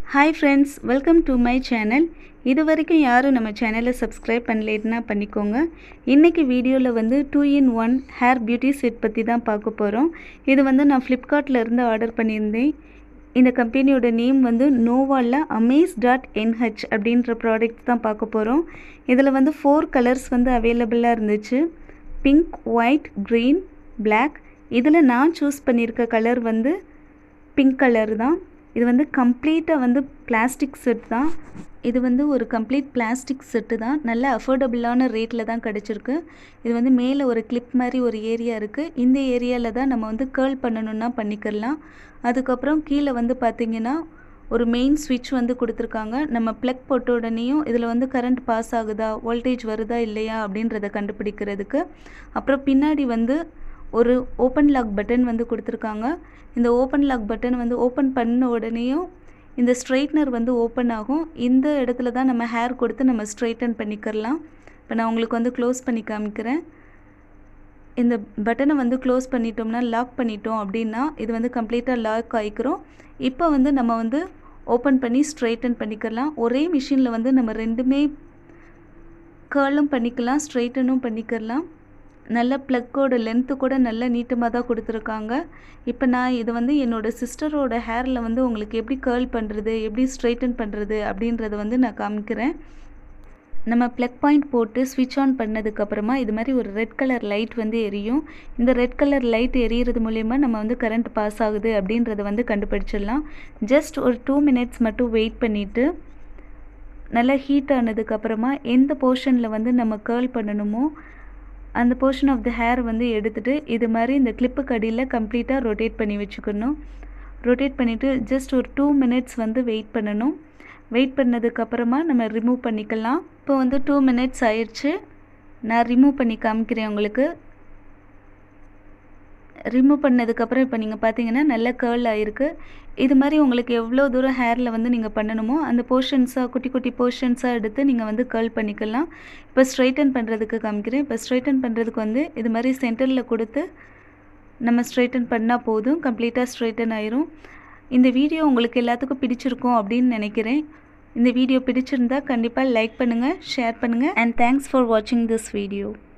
hi friends welcome to my channel இது வரைக்கும் யாரும் நம்ம சேனலை சப்ஸ்கிரைப் பண்ணலேன்னா பண்ணிக்கோங்க இன்றைக்கி வீடியோவில் வந்து two in one hair beauty set பற்றி தான் பார்க்க போகிறோம் இது வந்து நான் ஃப்ளிப்கார்ட்டில் இருந்து ஆர்டர் பண்ணியிருந்தேன் இந்த கம்பெனியோட நேம் வந்து நோவாவில் அமேஸ் டாட் என்ஹெச் அப்படின்ற ப்ராடக்ட் தான் பார்க்க போகிறோம் இதில் வந்து ஃபோர் கலர்ஸ் வந்து அவைலபிளாக இருந்துச்சு பிங்க் ஒயிட் க்ரீன் Black இதில் நான் சூஸ் பண்ணியிருக்க கலர் வந்து பிங்க் கலர் தான் இது வந்து கம்ப்ளீட்டாக வந்து பிளாஸ்டிக் செட் தான் இது வந்து ஒரு கம்ப்ளீட் பிளாஸ்டிக் செட்டு தான் நல்ல அஃபோர்டபுளான ரேட்டில் தான் கிடச்சிருக்கு இது வந்து மேலே ஒரு கிளிப் மாதிரி ஒரு ஏரியா இருக்குது இந்த ஏரியாவில் தான் நம்ம வந்து கேர்ள் பண்ணணுன்னா பண்ணிக்கலாம் அதுக்கப்புறம் கீழே வந்து பார்த்திங்கன்னா ஒரு மெயின் ஸ்விட்ச் வந்து கொடுத்துருக்காங்க நம்ம ப்ளக் போட்ட உடனேயும் இதில் வந்து கரண்ட் பாஸ் ஆகுதா வோல்டேஜ் வருதா இல்லையா அப்படின்றத கண்டுபிடிக்கிறதுக்கு அப்புறம் பின்னாடி வந்து ஒரு ஓப்பன் லாக் பட்டன் வந்து கொடுத்துருக்காங்க இந்த ஓப்பன் லாக் பட்டன் வந்து ஓப்பன் பண்ண உடனேயும் இந்த ஸ்ட்ரைட்னர் வந்து ஓப்பன் ஆகும் இந்த இடத்துல தான் நம்ம ஹேர் கொடுத்து நம்ம ஸ்ட்ரைட்டன் பண்ணிக்கிறலாம் இப்போ நான் உங்களுக்கு வந்து க்ளோஸ் பண்ணி காமிக்கிறேன் இந்த பட்டனை வந்து க்ளோஸ் பண்ணிட்டோம்னா லாக் பண்ணிட்டோம் அப்படின்னா இது வந்து கம்ப்ளீட்டாக லாக் ஆகிக்கிறோம் இப்போ வந்து நம்ம வந்து ஓப்பன் பண்ணி ஸ்ட்ரைட்டன் பண்ணிக்கலாம் ஒரே மிஷினில் வந்து நம்ம ரெண்டுமே கேர்லும் பண்ணிக்கலாம் ஸ்ட்ரைட்டனும் பண்ணிக்கலாம் நல்ல ப்ளக்கோட லென்த்து கூட நல்ல நீட்டமாக தான் கொடுத்துருக்காங்க இப்போ நான் இது வந்து என்னோடய சிஸ்டரோட ஹேரில் வந்து உங்களுக்கு எப்படி கேர்ள் பண்ணுறது எப்படி ஸ்ட்ரைட்டன் பண்ணுறது அப்படின்றத வந்து நான் காமிக்கிறேன் நம்ம ப்ளக் பாயிண்ட் போட்டு ஸ்விட்ச் ஆன் பண்ணதுக்கப்புறமா இது மாதிரி ஒரு ரெட் கலர் லைட் வந்து எரியும் இந்த ரெட் கலர் லைட் எரியறது மூலயமா நம்ம வந்து கரண்ட் பாஸ் ஆகுது அப்படின்றத வந்து கண்டுபிடிச்சிடலாம் ஜஸ்ட் ஒரு டூ மினிட்ஸ் மட்டும் வெயிட் பண்ணிவிட்டு நல்லா ஹீட் ஆனதுக்கப்புறமா எந்த போர்ஷனில் வந்து நம்ம கேர்ள் பண்ணணுமோ அந்த போர்ஷன் ஆஃப் த ஹேர் வந்து எடுத்துகிட்டு இது மாதிரி இந்த கிளிப்புக்கு அடியில் கம்ப்ளீட்டாக ரொட்டேட் பண்ணி வச்சுக்கணும் ரொட்டேட் பண்ணிவிட்டு ஜஸ்ட் ஒரு டூ மினிட்ஸ் வந்து வெயிட் பண்ணணும் வெயிட் பண்ணதுக்கப்புறமா நம்ம ரிமூவ் பண்ணிக்கலாம் இப்போ வந்து டூ மினிட்ஸ் ஆயிடுச்சு நான் ரிமூவ் பண்ணி காமிக்கிறேன் உங்களுக்கு ரிமூவ் பண்ணதுக்கப்புறம் இப்போ நீங்கள் பார்த்தீங்கன்னா நல்ல கேர்ள் ஆகிருக்கு இது மாதிரி உங்களுக்கு எவ்வளோ தூரம் ஹேரில் வந்து நீங்கள் பண்ணணுமோ அந்த போர்ஷன்ஸாக குட்டி குட்டி போர்ஷன்ஸாக எடுத்து நீங்கள் வந்து கேர்ள் பண்ணிக்கலாம் இப்போ ஸ்ட்ரைட்டன் பண்ணுறதுக்கு காமிக்கிறேன் இப்போ ஸ்ட்ரைட்டன் பண்ணுறதுக்கு வந்து இது மாதிரி சென்டரில் கொடுத்து நம்ம ஸ்ட்ரைட்டன் பண்ணால் போதும் கம்ப்ளீட்டாக ஸ்ட்ரைட்டன் ஆயிரும் இந்த வீடியோ உங்களுக்கு எல்லாத்துக்கும் பிடிச்சிருக்கும் அப்படின்னு நினைக்கிறேன் இந்த வீடியோ பிடிச்சிருந்தா கண்டிப்பாக லைக் பண்ணுங்கள் ஷேர் பண்ணுங்கள் அண்ட் தேங்க்ஸ் ஃபார் வாட்சிங் திஸ் வீடியோ